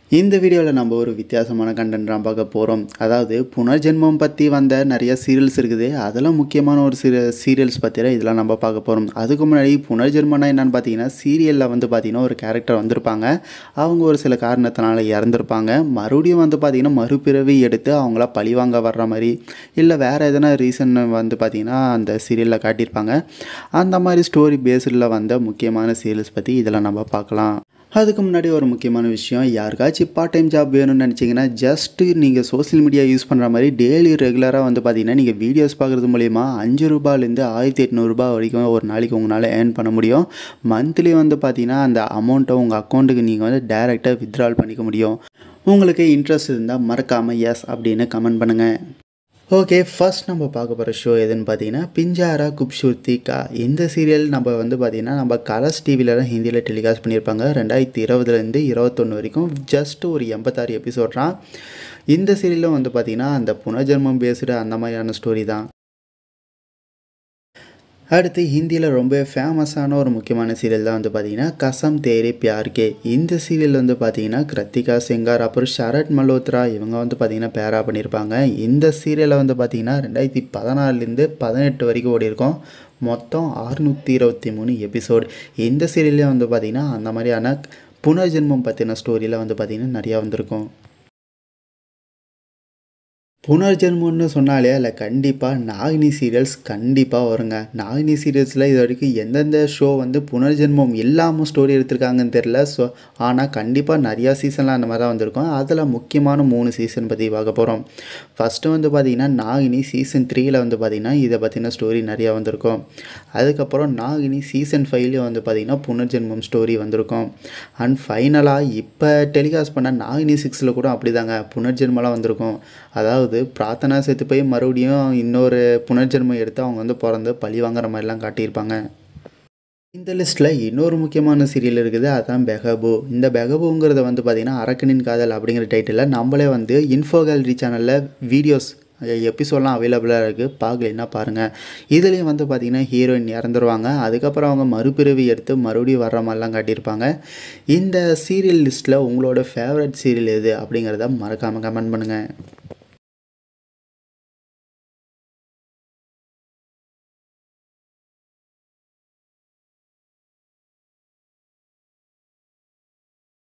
இந்த வீடியோவில் நம்ம ஒரு வித்தியாசமான கண்டென்ட் தான் பார்க்க போகிறோம் அதாவது புனர்ஜென்மம் பற்றி வந்த நிறைய சீரியல்ஸ் இருக்குது அதெல்லாம் முக்கியமான ஒரு சில சீரியல்ஸ் பற்றி தான் இதெல்லாம் நம்ம பார்க்க போகிறோம் அதுக்கு முன்னாடி புனர்ஜென்மம்னா என்னென்னு பார்த்தீங்கன்னா சீரியலில் வந்து பார்த்திங்கன்னா ஒரு கேரக்டர் வந்திருப்பாங்க அவங்க ஒரு சில காரணத்தினால இறந்துருப்பாங்க மறுபடியும் வந்து பார்த்திங்கன்னா மறுபிறவி எடுத்து அவங்கள பழிவாங்க வர்ற மாதிரி இல்லை வேறு எதனா ரீசன் வந்து பார்த்திங்கன்னா அந்த சீரியலில் காட்டியிருப்பாங்க அந்த மாதிரி ஸ்டோரி பேஸ்டில் வந்த முக்கியமான சீரியல்ஸ் பற்றி இதெல்லாம் நம்ம பார்க்கலாம் அதுக்கு முன்னாடி ஒரு முக்கியமான விஷயம் யாருக்காச்சும் பார்ட் டைம் ஜாப் வேணும்னு நினச்சிங்கன்னா ஜஸ்ட்டு நீங்கள் சோஷியல் மீடியா யூஸ் பண்ணுற மாதிரி டெய்லி ரெகுலராக வந்து பார்த்தீங்கன்னா நீங்கள் வீடியோஸ் பார்க்குறது மூலிமா அஞ்சு ரூபாயிலேருந்து ஆயிரத்தி எட்நூறுபா வரைக்கும் ஒரு நாளைக்கு உங்களால் ஏர்ன் பண்ண முடியும் மந்த்லி வந்து பார்த்தீங்கன்னா அந்த அமௌண்ட்டை உங்கள் அக்கௌண்ட்டுக்கு நீங்கள் வந்து டைரெக்டாக வித்ட்ரால் பண்ணிக்க முடியும் உங்களுக்கு இன்ட்ரெஸ்ட் இருந்தால் மறக்காமல் எஸ் அப்படின்னு கமெண்ட் பண்ணுங்கள் ஓகே ஃபர்ஸ்ட் நம்ம பார்க்க போகிற ஷோ எதுன்னு பார்த்தீங்கன்னா பிஞ்சாரா குப்ஷூர்த்தி கா இந்த சீரியல் நம்ம வந்து பார்த்திங்கன்னா நம்ம கலர்ஸ் டிவியில் தான் ஹிந்தியில் டெலிகாஸ்ட் பண்ணியிருப்பாங்க ரெண்டாயிரத்தி இருபதுலேருந்து இருபத்தொன்று வரைக்கும் ஜஸ்ட் ஒரு எண்பத்தாறு எபிசோட் தான் இந்த சீரியலும் வந்து பார்த்திங்கன்னா அந்த புனர்ஜென்மம் பேஸ்டு அந்த மாதிரியான ஸ்டோரி தான் அடுத்து ஹிந்தியில் ரொம்ப ஃபேமஸான ஒரு முக்கியமான சீரியல் தான் வந்து பார்த்தீங்கன்னா கசம் தேரே பியார் கே இந்த சீரியல் வந்து பார்த்தீங்கன்னா கிருத்திகா சிங்கார் அப்புறம் சரத் மல்ஹோத்ரா இவங்க வந்து பார்த்தீங்கன்னா பேரா பண்ணியிருப்பாங்க இந்த சீரியலை வந்து பார்த்தீங்கன்னா ரெண்டாயிரத்தி பதினாறுலேருந்து பதினெட்டு வரைக்கும் ஓடி இருக்கும் மொத்தம் அறுநூற்றி இருபத்தி மூணு எபிசோடு இந்த சீரியல்லே வந்து பார்த்திங்கன்னா அந்த மாதிரியான புனர்ஜென்மம் பற்றின ஸ்டோரியில் வந்து பார்த்திங்கன்னா நிறையா வந்திருக்கும் புனர்ஜென்மம்னு சொன்னாலே அதில் கண்டிப்பாக நாகினி சீரியல்ஸ் கண்டிப்பாக வருங்க நாகினி சீரியல்ஸில் இது வரைக்கும் எந்தெந்த ஷோ வந்து புனர்ஜென்மம் இல்லாமல் ஸ்டோரி எடுத்திருக்காங்கன்னு தெரில ஸோ ஆனால் கண்டிப்பாக நிறையா சீசன்லாம் அந்த மாதிரி தான் வந்திருக்கும் அதில் முக்கியமான மூணு சீசன் பற்றி பார்க்க போகிறோம் ஃபஸ்ட்டு வந்து பார்த்திங்கன்னா நாகினி சீசன் த்ரீயில் வந்து பார்த்திங்கன்னா இதை பற்றின ஸ்டோரி நிறையா வந்திருக்கும் அதுக்கப்புறம் நாகினி சீசன் ஃபைவ்லேயே வந்து பார்த்திங்கன்னா புனர்ஜென்மம் ஸ்டோரி வந்திருக்கும் அண்ட் ஃபைனலாக இப்போ டெலிகாஸ்ட் பண்ண நாகினி சிக்ஸில் கூட அப்படி தாங்க புனர்ஜென்மெலாம் வந்திருக்கும் அதாவது பிரார்த்தனா செத்து போய் மறுபடியும் இன்னொரு புனர்ஜென்மம் எடுத்து அவங்க வந்து பிறந்து பழி வாங்குற மாதிரிலாம் காட்டியிருப்பாங்க இந்த லிஸ்ட்டில் இன்னொரு முக்கியமான சீரியல் இருக்குது அதுதான் பெகபு இந்த பெகபுங்கிறத வந்து பார்த்திங்கன்னா அரக்கனின் காதல் அப்படிங்கிற டைட்டிலில் நம்மளே வந்து இன்ஃபோ கேலரி சேனலில் வீடியோஸ் எபிசோட்லாம் அவைலபிளாக இருக்குது பார்க்கலைன்னா பாருங்கள் இதுலேயும் வந்து பார்த்திங்கன்னா ஹீரோயின் இறந்துருவாங்க அதுக்கப்புறம் அவங்க மறுபிறவி எடுத்து மறுபடியும் வர்ற மாதிரிலாம் காட்டியிருப்பாங்க இந்த சீரியல் லிஸ்ட்டில் உங்களோட ஃபேவரட் சீரியல் எது அப்படிங்கிறத மறக்காமல் கமெண்ட் பண்ணுங்கள்